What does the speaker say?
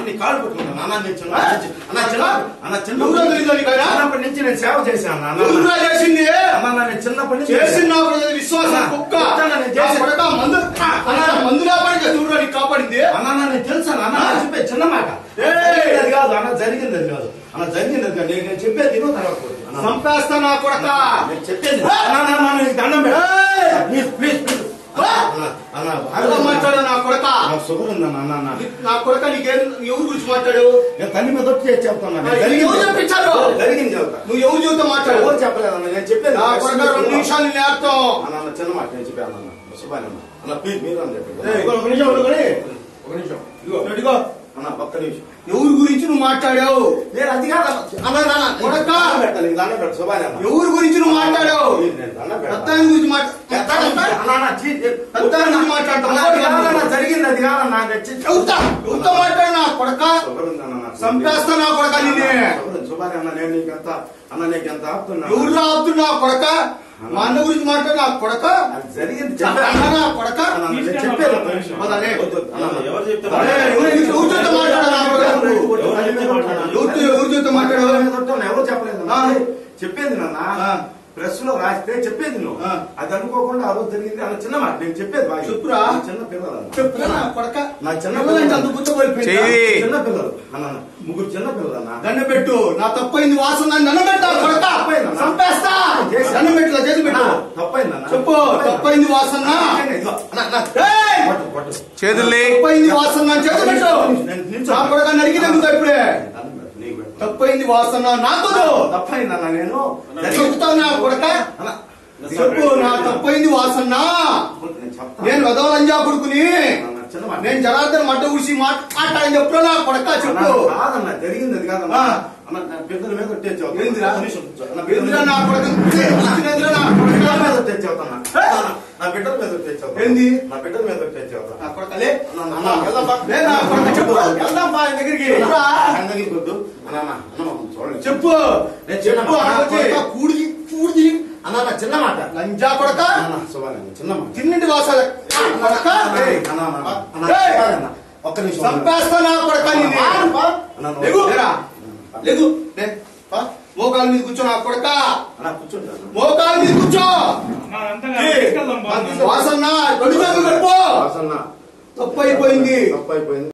నీ కాళ్ళు పట్టుకుంటాను అన్న నేను చిన్న ఆ? అన్న చిన్న అన్న చిన్న ఎవరో తెలీదా నీకు ఆయన? చిన్నప్పటి నుంచి నేను సేవ చేశాను అన్న ఎవరురా చేసింది అన్న నేను చిన్నప్పటి నుంచి చేసిన నాకు తెలియదు విశ్వాసం ఆ, కుక్క చెప్తాను నేను నా చేసి- కొడక మందు అన్న మందు లేకపోతే ఎవరురా నీకు కాపాడింది అన్న అన్న నేను తెలుసాను అన్న ఆ? నేను చెప్పే చిన్న మాట ఏయ్! జరిగింది అది కాదు అన్న జరిగింది అది కాదు అన్న జరిగింది అది కాదు నేను నేను చెప్పేది తిను తర్వాత పోయి. అన్న, చంపేస్తా నా కొడక నేను చెప్పేది అన్న అన్న, అన్న నీకు దండం పెట్టు. ఏయ్! ప్లీజ్ ప్లీజ్ ప్లీజ్ ఆ? అన్న అన్న అలా బాగా మాట్లాడు నా కొడక నాకు షుగర్ ఉందన్న అన్న అన్న నా కొడక నీకేం ఎవరి గురించి మాట్లాడు నేను తల్లి మీద వచ్చి చేసి చెప్తాను ఆ, ఎవరు చెప్పించారు? జరిగింది చెప్తా నువ్వు ఎవరి జీవితం మాట్లాడు ఎవరు చెప్పలేదన్న నేను చెప్పేది నా కొడక రెండు నిమిషాలు నేర్తాం అన్న అన్న చిన్న మాట నేను చెప్పాను అన్న శుభాన్ అన్న అన్న ప్లీజ్ మీరు అని చెప్పండి ఏయ్, ఒక నిమిషం ఉండుకొని. ఒక నిమిషం ఇదిగో ఇదిగో అన్న ఒక్క నిమిషం ఎవరి గురించి నువ్వు మాట్లాడావు నేను అది కాదు అన్న అన్న కొడక. దండం పెట్టాలి నీకు దండం పెట్టు శుభాన్ అన్న ఎవరి గురించి నువ్వు మాట్లాడావు ప్లీజ్, నేను దండం పెడతా. పెద్దాయన గురించి మాట్లాడు అన్న, అన్న, చీ, చీ. పెద్దాయన గురించి మాట్లాడతావు అన్న, అది కాదన్న, జరిగింది అది కాదన్న నాకు చీ, చీ. ఎవరితో ఎవరితో మాట్లాడు నా కొడక షుగర్ ఉందన్న నాకు. చంపేస్తా నా కొడక నిన్నే షుగర్ ఉంది. శుభాన్ అన్న నేను నీకు ఎంత అన్న నీకు ఎంత ఆపుతున్నా ఎవరు రావద్దు నా కొడక మా అన్న గురించి మాట్లాడు నా కొడక అది జరిగింది అన్న చెప్పాను. నా కొడక అన్న, నేను చెప్పేది ఒక్క నిమిషం. పదలే. వద్దు, వద్దు. అన్న, అన్న. ఎవరు చెప్తే అరే, ఎవరు ఎవరితో మాట్లాడు నా కొడక ఎవరితో ఎవరితో మాట్లాడు ఎవరు చెప్పలేదు ఆ. చెప్పేది నాన్న ఆ. ప్రెస్ లో రాస్తే చెప్పేది నువ్వు ఆ. అది అనుకోకుండా ఆ రోజు జరిగింది అన్న చిన్న మాట నేను చెప్పేది బాగా చెప్పురా. నా చిన్న పిల్లలు అన్న. చెప్పురా నా కొడక నా చిన్న పిల్లలంటే అంత గుర్తుపోయిపోయింది చెయ్యి. చిన్న పిల్లలు అన్న అన్న, ముగ్గురు చిన్న పిల్లలు అన్న దండ పెట్టు నా తప్పైంది వాసన దండ పెట్టా కొడక తప్పైందన్నా. చంపేస్తా చేసి- దండ పెట్టు చేసి పెట్టు తప్పైంది అన్న చెప్పు తప్పైంది వాసన ఇదిగో, అన్న, అన్న. ఏయ్! పట్టు, పట్టు. చేతుల్ని తప్పైంది వాసన చేసి పెట్టు నేను నిల్చో. నా కొడక నరికి తగ్గుతా ఇప్పుడే దండం పెట్టు, నీకు పెట్టు. తప్పైంది వాసన నాకు తప్పైంది అన్న నేను చెబుతా నా కొడక అన్న, చెప్పు నా తప్పైంది వాసన నేను చెప్తాను. నేను వదవలంజా కొడుకుని అన్న, చిన్న మాట. నేను జనార్దన్ మడ్డ ఊసి మాట్లాడని చెప్పురా నా కొడక చెప్పు అన్న, కాదన్న జరిగింది అది కాదన్న ఆ. అన్న నా పెద్దల మీద ఒట్టేసి ఏందిరా? నా బిడ్డల ఎందురా మీద నా కొడక ఎందురా నా కొడక? బిడ్డల మీద ఒట్టేసి అవుతాను నా బిడ్డల మీద ఒట్టేసి అవుతాను ఏంది? నా బిడ్డల మీద ఒట్టేసి అవుతాను నా కొడకలే అన్న, అన్న, వెళ్దాం బా. లే నా కొడక చెప్పు వెళ్దాం బా ఆయన దగ్గరికి రా. ఆయన దగ్గరికి వద్దు. అన్న, అన్న, అన్న, మాకు చూడండి. చెప్పు నేను చిన్న చెప్పు మాట. ఆడొచ్చి. కొడక, కూడిది కూడిది అన్న నా చిన్న మాట లంజా కొడక అన్న, అన్న, శుభాన్ని అన్న, చిన్న మాట తిన్నింటి వాసాల కొడక ఏయ్, అన్న, అన్న, అన్న, ఏయ్! శుభాన్ని అన్న, ఒక్క నిమిషం చంపేస్తా నా కొడక నిన్ను. అన్న, అన్న, అన్న, లేగు. లేరా? లేగు. లే. పా. మోకాలు మీద కూర్చో నా కొడక అన్న, కూర్చోండి అన్న. మోకాలు మీద కూర్చో తీసుకెళ్దాం వాసన్న రెండు చేతులు కలుపు వాసన్న తప్పు అయిపోయింది తప్పు అయిపోయింది